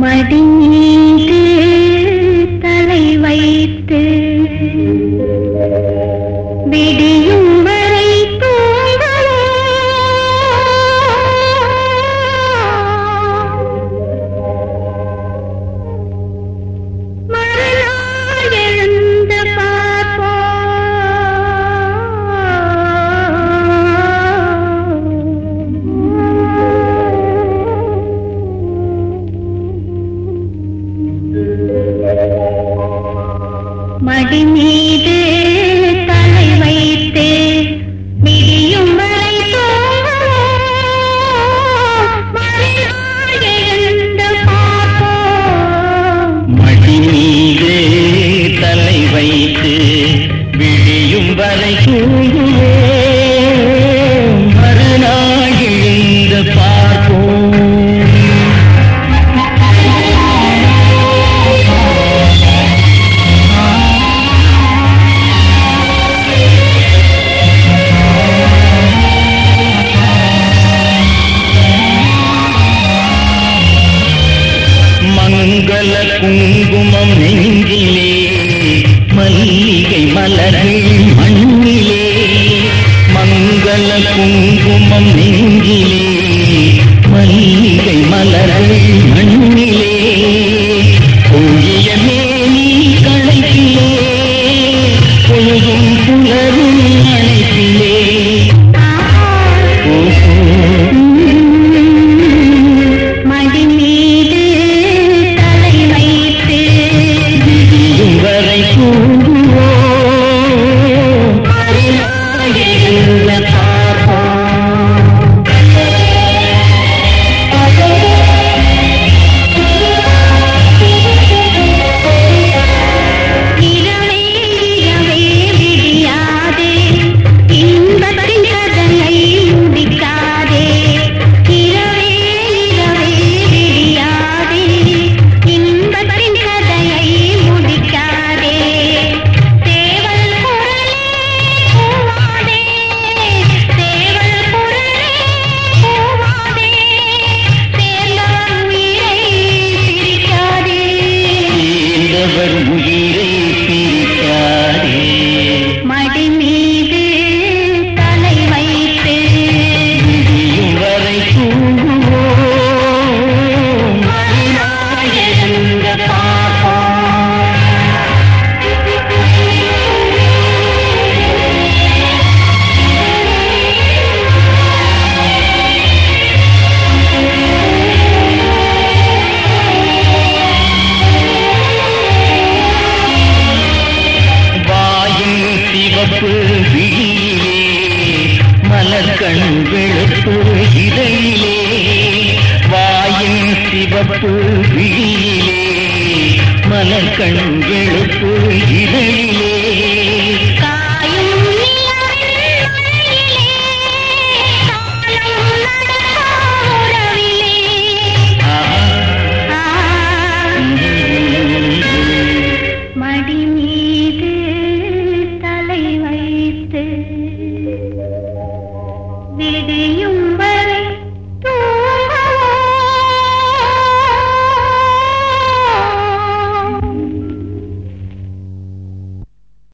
மடி மீது தலை வைத்து விடியும் வரை தூங்கலாம் மறுநாள் எழுந்து பார்ப்போம் மடி மீது தலை வைத்து விடியும் வரை தூங்குவோம். மறுநாள் எழுந்து பார்ப்போம் மடி மீது தலை வைத்து விழியும் வரை தூங்குவோம் மறுநாள் எழுந்து பார்ப்போம் மங்கள குங்குமம் நெஞ்சிலே மல்லிகை மலர்கள் மண்ணிலே மங்கள குங்குமம் நெஞ்சிலே மல்லிகை மலர்கள் மண்ணிலே பொழிய மேனி களைப்பிலே பொழுதும் புலரும் அழைப்பிலே ஓஹோ மடி மீது தலை வைத்து விடியும் வரை தூங்குவோம் மறுநாள் எழுந்து பார்ப்போம் இரவே இரவே விடியாதே இன்பத்தின் கதனை முடிக்காதே இரவே இரவே விடியாதே இன்பத்தின் கதையை முடிக்காதே தேவல் குரலே கூவாதே தேவல் குரலே கூவாதே சேர்ந்தவர் உயிரை பிரிக்காதே சேர்ந்தவர் உயிரை பிரிக்காதே மடி மீது தலை வைத்து விடியும் வரை தூங்குவோம் மறுநாள் எழுந்து பார்ப்போம் வாயின் சிவப்பு விழியிலே மலர்கண் வெளுப்பு இதையிலே வாயின் சிவப்பு விழியிலே மலர்கண் வெளுப்பு இதையிலே